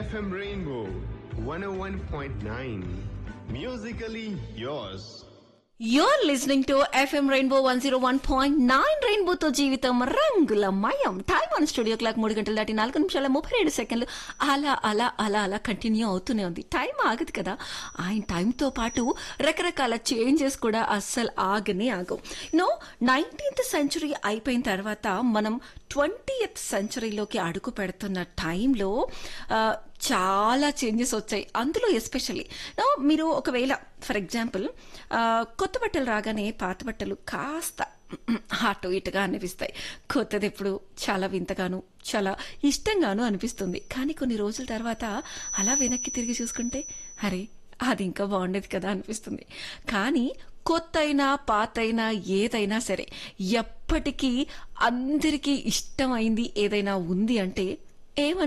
FM Rainbow 101.9. Musically yours. You're listening to FM rainbow one zero one point nine రెయిన్బోతో జీవితం రంగుల మయం time on studio clock మూడు గంటల దాటి నాలుగు నిమిషాల ముప్పై రెండు సెకండ్లు అలా అలా అలా అలా కంటిన్యూ అవుతూనే ఉంది టైం ఆగదు కదా ఆయన టైంతో పాటు రకరకాల చేంజెస్ కూడా అస్సలు ఆగనే ఆగవు నో నైన్టీన్త్ సెంచురీ అయిపోయిన తర్వాత మనం ట్వంటీయత్ సెంచరీలోకి అడుగు పెడుతున్న టైంలో ఆ, చాలా చేంజెస్ వచ్చాయి అందులో ఎస్పెషల్లీ మీరు ఒకవేళ ఫర్ ఎగ్జాంపుల్ కొత్త బట్టలు రాగానే పాత బట్టలు కాస్త అటు ఇటుగా అనిపిస్తాయి కొత్తది ఎప్పుడు చాలా వింతగాను చాలా ఇష్టంగాను అనిపిస్తుంది కానీ కొన్ని రోజుల తర్వాత అలా వెనక్కి తిరిగి చూసుకుంటే అరే అది ఇంకా బాగుండేది కదా అనిపిస్తుంది కానీ కొత్త అయినా పాత అయినా ఏదైనా సరే ఎప్పటికీ అందరికీ ఇష్టమైంది ఏదైనా ఉంది అంటే ఏమని